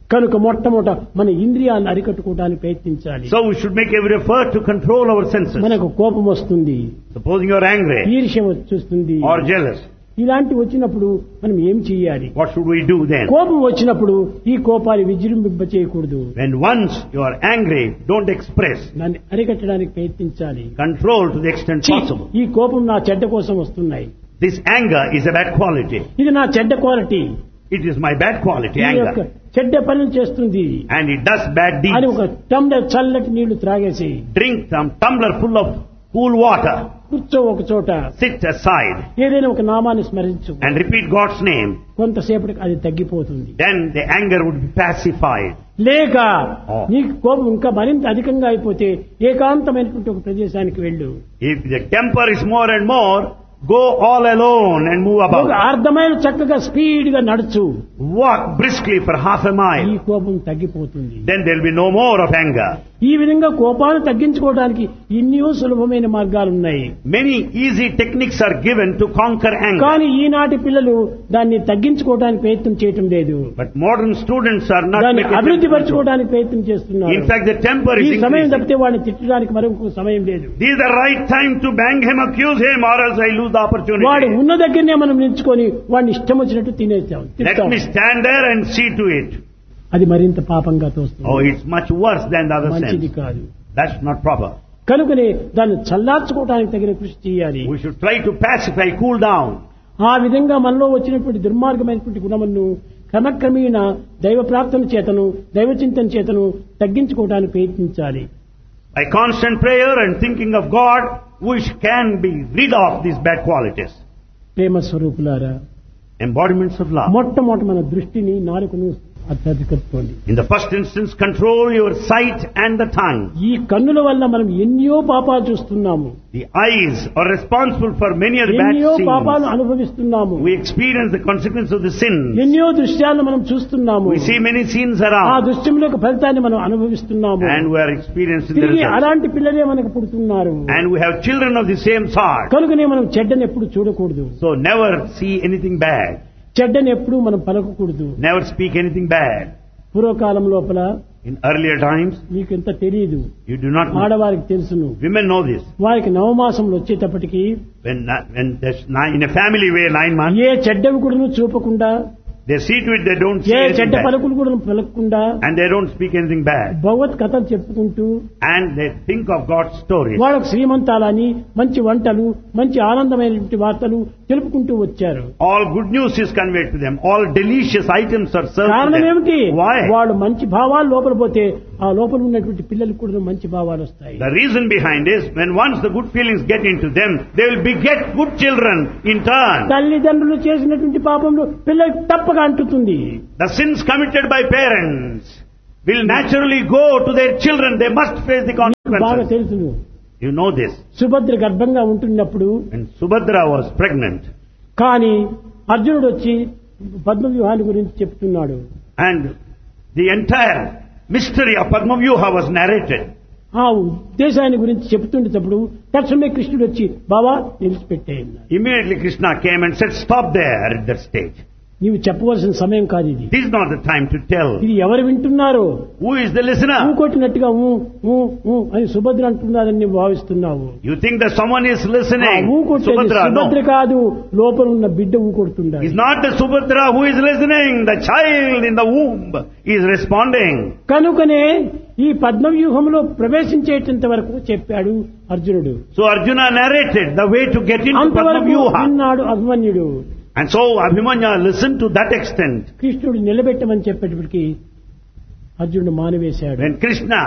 Speaker 1: కనుక మొట్టమొదట మన ఇంద్రియాలను అరికట్టుకోవడానికి ప్రయత్నించాలి
Speaker 2: So we should make every effort to control our senses.
Speaker 1: మనకు కోపం వస్తుంది
Speaker 2: Supposing you're angry
Speaker 1: ఈర్ష్య వచ్చేస్తుంది
Speaker 2: or jealous,
Speaker 1: ఇలాంటి వచ్చినప్పుడు మనం ఏం చేయాలి
Speaker 2: what should we do then?
Speaker 1: కోపం వచ్చినప్పుడు ఈ కోపాన్ని విజృంభింప చేయకూడదు
Speaker 2: When once you are angry, don't express.
Speaker 1: దాన్ని అరికట్టడానికి ప్రయత్నించాలి
Speaker 2: Control to the extent
Speaker 1: ఛీ,
Speaker 2: possible.
Speaker 1: ఈ కోపం నా చెడ్డ కోసం వస్తున్నాయి
Speaker 2: This anger is a bad quality.
Speaker 1: ఇది నా చెడ్డ quality
Speaker 2: It is my bad quality,
Speaker 1: ఇది ఒక
Speaker 2: anger.
Speaker 1: చెడ్డ పనులు చేస్తుంది
Speaker 2: And it does bad
Speaker 1: అని
Speaker 2: deeds.
Speaker 1: ఒక టమ్లర్ చల్లటి నీళ్లు త్రాగేసి
Speaker 2: Drink some tumbler full of cool water.
Speaker 1: కూర్చో ఒక చోట
Speaker 2: Sit aside
Speaker 1: ఏదైనా ఒక నామాన్ని స్మరించు
Speaker 2: and repeat God's name.
Speaker 1: కొంతసేపటికి అది తగ్గిపోతుంది
Speaker 2: Then the anger would be pacified.
Speaker 1: లేక
Speaker 2: Oh.
Speaker 1: నీకు కోపం ఇంకా మరింత అధికంగా అయిపోతే ఏకాంతమైనటువంటి ఒక ప్రదేశానికి వెళ్ళు
Speaker 2: If the temper is more and more, go all alone and move
Speaker 1: ఒక
Speaker 2: about.
Speaker 1: అర్థమైన చక్కగా స్పీడ్ గా నడుచు
Speaker 2: Walk briskly for half a
Speaker 1: ఈ
Speaker 2: mile.
Speaker 1: కోపం తగ్గిపోతుంది
Speaker 2: Then there will be no more of anger.
Speaker 1: ఈ విధంగా కోపాన్ని తగ్గించుకోవడానికి ఎన్నో సులభమైన మార్గాలు ఉన్నాయి
Speaker 2: Many easy techniques are given to conquer anger.
Speaker 1: కానీ ఈనాటి పిల్లలు దాన్ని తగ్గించుకోవడానికి ప్రయత్నం చేయటం లేదు
Speaker 2: But modern students are not
Speaker 1: దాన్ని
Speaker 2: making
Speaker 1: అభివృద్ధి
Speaker 2: attempt to-
Speaker 1: పరచుకోవడానికి ప్రయత్నం చేస్తున్నారు
Speaker 2: In fact, the temper
Speaker 1: ఈ
Speaker 2: is
Speaker 1: సమయం
Speaker 2: increasing.
Speaker 1: తప్పితే వాడిని తిట్టడానికి మరొక సమయం లేదు
Speaker 2: This is the right time to bang him, accuse him, or else I lose the
Speaker 1: వాడు
Speaker 2: opportunity.
Speaker 1: ఉన్న దగ్గరనే మనం నిల్చుకొని వాడిని ఇష్టం వచ్చినట్టు తినేస్తాం
Speaker 2: Let
Speaker 1: తింటాం.
Speaker 2: me stand there and see to it.
Speaker 1: అది మరింత పాపంగా
Speaker 2: Oh,
Speaker 1: తోస్తుంది
Speaker 2: it's much worse than the other
Speaker 1: మంచిది
Speaker 2: sense.
Speaker 1: కాదు
Speaker 2: That's not proper.
Speaker 1: కనుకనే దాన్ని చల్లార్చుకోవడానికి తగిన కృషి చేయాలి
Speaker 2: We should try to pacify, cool down.
Speaker 1: ఆ విధంగా మనలో వచ్చినటువంటి దుర్మార్గమైనటువంటి గుణములను క్రమక్రమేణ దైవ ప్రార్థన చేతను దైవ చింతన చేతను తగ్గించుకోవడానికి ప్రయత్నించాలి
Speaker 2: By constant prayer and thinking of God, we can be rid of these bad qualities.
Speaker 1: ప్రేమ స్వరూపులారా
Speaker 2: Embodiments of love.
Speaker 1: మొట్టమొదటి మన దృష్టిని నాలుకను అత్యధికత్వండి
Speaker 2: In the first instance, control your sight and the tongue.
Speaker 1: ఈ కన్నుల వల్ల మనం ఎన్నో పాపాలు చూస్తున్నాము
Speaker 2: The eyes are responsible for many of the bad
Speaker 1: ఎన్నో పాపాలు
Speaker 2: sins.
Speaker 1: అనుభవిస్తున్నాము
Speaker 2: We experience the consequence of the sins.
Speaker 1: ఎన్నో దృశ్యాలను మనం చూస్తున్నాము
Speaker 2: We see many sins
Speaker 1: ఆ
Speaker 2: around
Speaker 1: దృశ్యములకు ఫలితాన్ని మనం అనుభవిస్తున్నాము
Speaker 2: and we are experiencing the
Speaker 1: తిరిగి
Speaker 2: results.
Speaker 1: అలాంటి పిల్లలే మనకు పుడుతున్నారు
Speaker 2: And we have children of the same sort.
Speaker 1: కనుకనే మనం చెడ్డని ఎప్పుడు చూడకూడదు
Speaker 2: So never see anything bad.
Speaker 1: చెడ్డని ఎప్పుడు మనం పలకకూడదు
Speaker 2: Never speak anything bad.
Speaker 1: పూర్వకాలం లోపల
Speaker 2: In earlier times,
Speaker 1: మీకు ఎంత తెలియదు
Speaker 2: you do not know.
Speaker 1: ఆడవారికి తెలుసును
Speaker 2: Women know this.
Speaker 1: వారికి నవమాసంలో వచ్చేటప్పటికి
Speaker 2: When, when there's nine, in a family way, nine months,
Speaker 1: ఏ చెడ్డవి కూడా చూపకుండా
Speaker 2: they see to it they don't say
Speaker 1: A
Speaker 2: anything
Speaker 1: చెడ్డ
Speaker 2: bad.
Speaker 1: పలుకులు కూడా పలకకుండా
Speaker 2: And they don't speak anything bad.
Speaker 1: భగవత్ కథలు చెప్పుకుంటూ
Speaker 2: And they think of God's stories.
Speaker 1: వాళ్ళకు శ్రీమంతాలని మంచి వంటలు మంచి ఆనందమైనటువంటి వార్తలు తెలుపుకుంటూ వచ్చారు
Speaker 2: All good news is conveyed to them. All delicious items are served to
Speaker 1: కారణం ఏమిటి
Speaker 2: them. Why?
Speaker 1: వాళ్ళు మంచి భావాలు లోపల పోతే ఆ లోపల ఉన్నటువంటి పిల్లలకు కూడా మంచి భావాలు వస్తాయి
Speaker 2: The reason behind is when once the good feelings get into them, they will beget good children in turn.
Speaker 1: తల్లిదండ్రులు చేసినటువంటి పాపంలో పిల్లలకు తప్పక అంటుతుంది
Speaker 2: The sins committed by parents will naturally go to their children. They must face the
Speaker 1: బాగా
Speaker 2: consequences.
Speaker 1: తెలుసును
Speaker 2: You know this.
Speaker 1: Subhadra గర్భంగా ఉంటున్నప్పుడు
Speaker 2: When Subhadra was pregnant
Speaker 1: కానీ అర్జునుడు వచ్చి పద్మ వ్యూహాన్ని గురించి చెప్తున్నాడు
Speaker 2: and the entire mystery of Padma Vyuha was narrated.
Speaker 1: ఆ ఉద్దేశాన్ని గురించి చెప్తుండేటప్పుడు తక్షణమే కృష్ణుడు వచ్చి బావా నిలిచిపెట్టేయన్నాడు
Speaker 2: Immediately Krishna came and said, stop there at that stage.
Speaker 1: నీవు చెప్పవలసిన సమయం కాదు ఇది
Speaker 2: This is not the time to tell.
Speaker 1: ఇది ఎవరు వింటున్నారో
Speaker 2: Who is the listener?
Speaker 1: ఊకొట్టినట్టుగా ఊ ఊ ఊ అని సుభద్ర అంటున్నారని నీవు భావిస్తున్నావు
Speaker 2: You think that someone is
Speaker 1: ఆ
Speaker 2: listening?
Speaker 1: ఊకొట్టేది
Speaker 2: Subhadra,
Speaker 1: Subhadra
Speaker 2: no.
Speaker 1: కాదు లోపల ఉన్న బిడ్డ ఊకొడుతుండాలి
Speaker 2: It's not the Subhadra who is listening. The child in the womb is responding.
Speaker 1: కనుకనే ఈ పద్మవ్యూహంలో ప్రవేశించేటంత వరకు చెప్పాడు అర్జునుడు
Speaker 2: So Arjuna narrated the way to get into Padma
Speaker 1: అంతవరకు
Speaker 2: Vyuha.
Speaker 1: విన్నాడు అభిమన్యుడు
Speaker 2: And so Abhimanya listened to that extent.
Speaker 1: కృష్ణుడు నిలబెట్టమని చెప్పేటప్పటికి అర్జునుడు మానివేశాడు
Speaker 2: When Krishna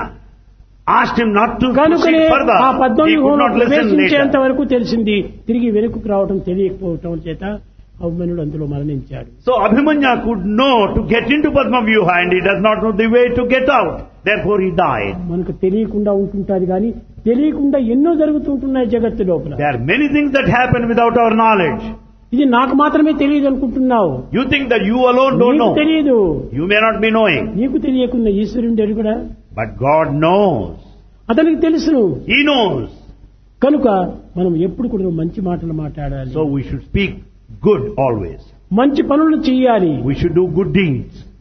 Speaker 2: asked him not to
Speaker 1: కనుకనే
Speaker 2: proceed further,
Speaker 1: ఆ
Speaker 2: he could
Speaker 1: పద్మవ్యూహంలో
Speaker 2: not listen
Speaker 1: ప్రవేశించేంత
Speaker 2: later.
Speaker 1: వరకు తెలిసింది తిరిగి వెనుకకు రావటం తెలియకపోవటం చేత అభిమన్యుడు అందులో మరణించాడు
Speaker 2: So Abhimanya could know to get into Padma Vyuha and he does not know the way to get out. Therefore he died.
Speaker 1: మనకు తెలియకుండా ఉంటుంటాది కానీ తెలియకుండా ఎన్నో జరుగుతుంటున్నాయి జగత్తు లోపల
Speaker 2: There are many things that happen without our knowledge.
Speaker 1: ఇది నాకు మాత్రమే తెలియదు అనుకుంటున్నావు
Speaker 2: You think that you alone don't
Speaker 1: నీకు
Speaker 2: know.
Speaker 1: తెలియదు
Speaker 2: You may not be knowing.
Speaker 1: నీకు తెలియకుండా ఈశ్వరుడు ఎరుగుడా
Speaker 2: But God knows.
Speaker 1: అతనికి తెలుసును
Speaker 2: He knows.
Speaker 1: కనుక మనం ఎప్పుడు కూడా మంచి మాటలు మాట్లాడాలి
Speaker 2: So we should speak good always.
Speaker 1: మంచి పనులు చేయాలి
Speaker 2: We should do good deeds.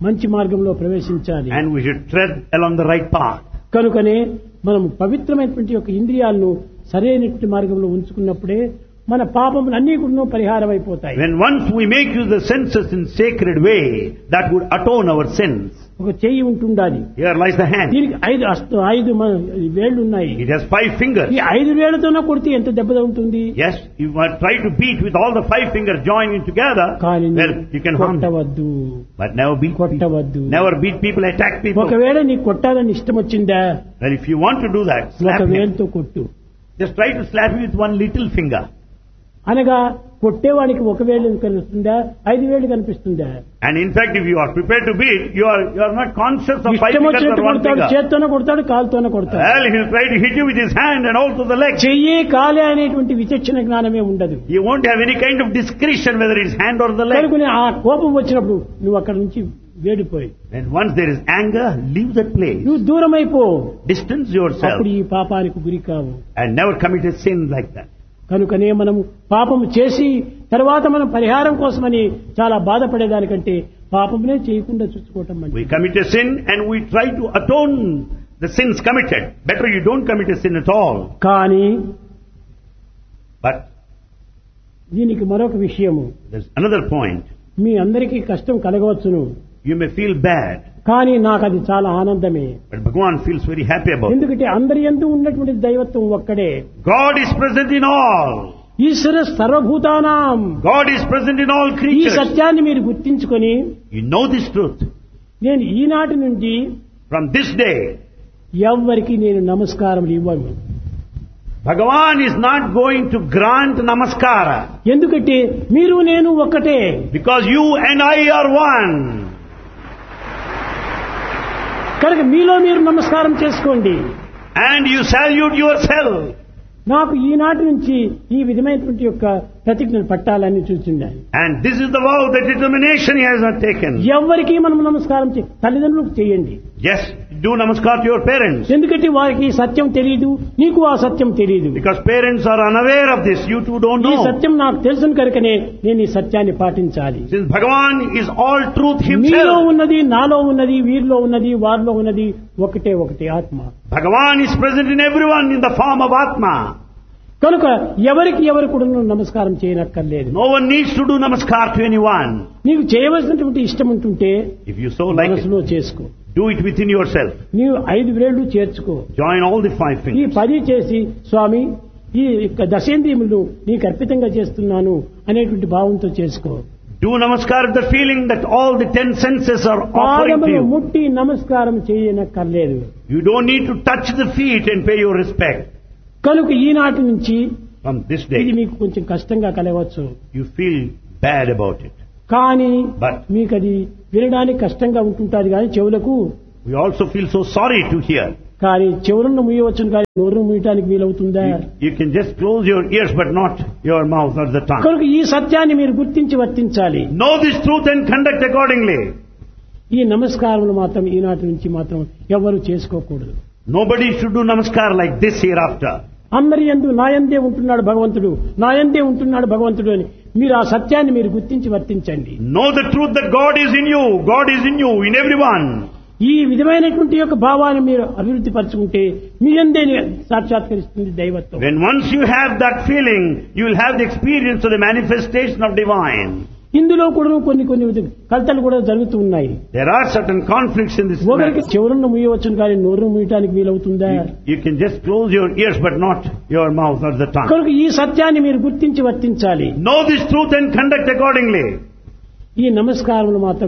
Speaker 1: మంచి మార్గంలో ప్రవేశించాలి
Speaker 2: and we should tread along the right path.
Speaker 1: కనుకనే మనం పవిత్రమైనటువంటి యొక్క ఇంద్రియాలను సరైనటువంటి మార్గంలో ఉంచుకున్నప్పుడే మన పాపములు అన్ని కూడా పరిహారం అయిపోతాయి
Speaker 2: When once we make use the senses in sacred way, that would atone our sins.
Speaker 1: ఒక చెయ్యి ఉంటుండాలి
Speaker 2: Here lies the hand.
Speaker 1: దీనికి ఐదు అస్త ఐదు మ- వేళ్ళు ఉన్నాయి
Speaker 2: It has five fingers.
Speaker 1: ఈ ఐదు వేళ్లతోనే కొడితే ఎంత దెబ్బ ఉంటుంది
Speaker 2: Yes, you might try to beat with all the five fingers joining together.
Speaker 1: కానీ
Speaker 2: Well, you can harm them.
Speaker 1: కొట్టవద్దు
Speaker 2: But never beat people.
Speaker 1: కొట్టవద్దు
Speaker 2: Never beat people, attack people.
Speaker 1: ఒకవేళ నీకు కొట్టాలని ఇష్టం వచ్చిందా
Speaker 2: Well, if you want to do that,
Speaker 1: ఒక
Speaker 2: slap him.
Speaker 1: వేలుతో కొట్టు
Speaker 2: Just try to slap him with one little finger.
Speaker 1: అనగా కొట్టేవాడికి ఒక వేలు కనిపిస్తుందా ఐదు వేలు కనిపిస్తుందా
Speaker 2: And in fact, if you are prepared to beat, you are you are not conscious of five
Speaker 1: ఇష్టం
Speaker 2: fingers
Speaker 1: వచ్చినట్టు
Speaker 2: or one
Speaker 1: కొడతాడు
Speaker 2: finger.
Speaker 1: చేత్తోనే కొడతాడు కాలుతోనే కొడతాడు
Speaker 2: Well, he'll try to hit you with his hand and also the leg.
Speaker 1: చెయ్యి కాలే అనేటువంటి విచక్షణ జ్ఞానమే ఉండదు
Speaker 2: You won't have any kind of discretion whether it's hand or the leg.
Speaker 1: కనుకొని ఆ కోపం వచ్చినప్పుడు నువ్వు అక్కడ నుంచి వేడిపోయి
Speaker 2: And once there is anger, leave that place.
Speaker 1: నువ్వు దూరం అయిపో
Speaker 2: Distance yourself
Speaker 1: అప్పుడు ఈ పాపానికి గురి కావు
Speaker 2: and never commit a sin like that.
Speaker 1: కనుకనే మనము పాపము చేసి తర్వాత మనం పరిహారం కోసమని చాలా బాధపడేదానికంటే పాపమునే చేయకుండా చూసుకోవటం
Speaker 2: We
Speaker 1: మంచిది
Speaker 2: commit a sin and we try to atone the sins committed. Better you don't commit a sin at all.
Speaker 1: కానీ
Speaker 2: But
Speaker 1: దీనికి మరొక విషయము
Speaker 2: there's another point.
Speaker 1: మీ అందరికీ కష్టం కలగవచ్చును
Speaker 2: You may feel bad,
Speaker 1: కానీ నాకు అది చాలా ఆనందమే
Speaker 2: but Bhagavan feels very happy about it.
Speaker 1: ఎందుకంటే అందరి ఎందు ఉన్నటువంటి దైవత్వం ఒక్కడే
Speaker 2: God is present in all.
Speaker 1: ఈశ్వర సర్వభూతానాం
Speaker 2: God is present in all
Speaker 1: ఈ
Speaker 2: creatures.
Speaker 1: సత్యాన్ని మీరు గుర్తించుకొని
Speaker 2: You know this truth.
Speaker 1: నేను ఈనాటి నుంచి
Speaker 2: From this day,
Speaker 1: ఎవ్వరికి నేను నమస్కారం ఇవ్వను
Speaker 2: Bhagavan is not going to grant namaskara
Speaker 1: ఎందుకంటే మీరు నేను ఒక్కటే
Speaker 2: because you and I are one.
Speaker 1: కనుక మీలో మీరు నమస్కారం చేసుకోండి
Speaker 2: And you salute yourself.
Speaker 1: నాకు ఈనాటి నుంచి ఈ విధమైనటువంటి యొక్క ప్రతిజ్ఞను పట్టాలని చూస్తున్నాను
Speaker 2: And this is the vow, the determination he has not taken.
Speaker 1: ఎవరికి మనం నమస్కారం చే తల్లిదండ్రులకు చేయండి
Speaker 2: Yes, do namaskar to your parents.
Speaker 1: ఎందుకంటే వారికి ఈ సత్యం తెలియదు నీకు ఆ సత్యం తెలియదు
Speaker 2: Because parents are unaware of this, you two don't
Speaker 1: ఈ
Speaker 2: know.
Speaker 1: సత్యం నాకు తెలుసును కనుకనే నేను ఈ సత్యాన్ని పాటించాలి
Speaker 2: Since Bhagavan is all truth
Speaker 1: మీలో
Speaker 2: himself,
Speaker 1: ఉన్నది నాలో ఉన్నది వీరిలో ఉన్నది వారిలో ఉన్నది ఒకటే ఒకటి ఆత్మ
Speaker 2: Bhagavan is present in everyone in the form of Atma.
Speaker 1: కనుక ఎవరికి ఎవరు కూడా నువ్వు నమస్కారం చేయనక్కర్లేదు
Speaker 2: No one needs to do namaskar to anyone.
Speaker 1: నీకు చేయవలసినటువంటి ఇష్టం ఉంటుంటే
Speaker 2: If you so like it,
Speaker 1: మనసులో చేసుకో
Speaker 2: do it within yourself.
Speaker 1: నీవు ఐదు వేళ్లు చేర్చుకో
Speaker 2: Join all the five
Speaker 1: ఈ
Speaker 2: fingers.
Speaker 1: పది చేసి స్వామి ఈ యొక్క దశేంద్రియములు నీకు అర్పితంగా చేస్తున్నాను అనేటువంటి భావంతో చేసుకో
Speaker 2: Do namaskar with the feeling that all the ten senses are offering to
Speaker 1: పాదములు
Speaker 2: you.
Speaker 1: ముట్టి నమస్కారం చేయనక్కర్లేదు
Speaker 2: You don't need to touch the feet and pay your respect.
Speaker 1: కనుక ఈనాటి నుంచి
Speaker 2: From this
Speaker 1: ఇది
Speaker 2: day,
Speaker 1: మీకు కొంచెం కష్టంగా కలవచ్చు
Speaker 2: you feel bad about it.
Speaker 1: కానీ
Speaker 2: But
Speaker 1: మీకు అది వినడానికి కష్టంగా ఉంటుంటుంది కానీ చెవులకు
Speaker 2: we also feel so sorry to hear.
Speaker 1: కానీ చెవులను ముయ్యవచ్చును కానీ నోరును ముయ్యటానికి వీలవుతుందా
Speaker 2: You, you can just close your ears but not your mouth or the tongue.
Speaker 1: కనుక ఈ సత్యాన్ని మీరు గుర్తించి వర్తించాలి
Speaker 2: Know this truth and conduct accordingly.
Speaker 1: ఈ నమస్కారములు మాత్రం ఈనాటి నుంచి మాత్రం ఎవరు చేసుకోకూడదు
Speaker 2: Nobody should do namaskar like this hereafter.
Speaker 1: అందరి ఎందు నాయందే ఉంటున్నాడు భగవంతుడు నాయందే ఉంటున్నాడు భగవంతుడు అని మీరు ఆ సత్యాన్ని మీరు గుర్తించి వర్తించండి
Speaker 2: Know the truth that God is in you. God is in you, in everyone.
Speaker 1: ఈ విధమైనటువంటి యొక్క భావాన్ని మీరు అభివృద్ధి పరచుకుంటే మీ అందే సాక్షాత్కరిస్తుంది దైవత్వం
Speaker 2: When once you have that feeling, you will have the experience of the manifestation of divine.
Speaker 1: ఇందులో కూడా కొన్ని కొన్ని కలతలు కూడా జరుగుతూ ఉన్నాయి
Speaker 2: There are certain conflicts in this
Speaker 1: ఒకరికి
Speaker 2: matter.
Speaker 1: చెవులను ముయ్యవచ్చును కానీ నోరును ముయ్యటానికి వీలవుతుందా
Speaker 2: You, you can just close your ears but not your mouth or the tongue.
Speaker 1: కనుక ఈ సత్యాన్ని మీరు గుర్తించి వర్తించాలి
Speaker 2: Know this truth and conduct accordingly.
Speaker 1: ఈ నమస్కారములు మాత్రం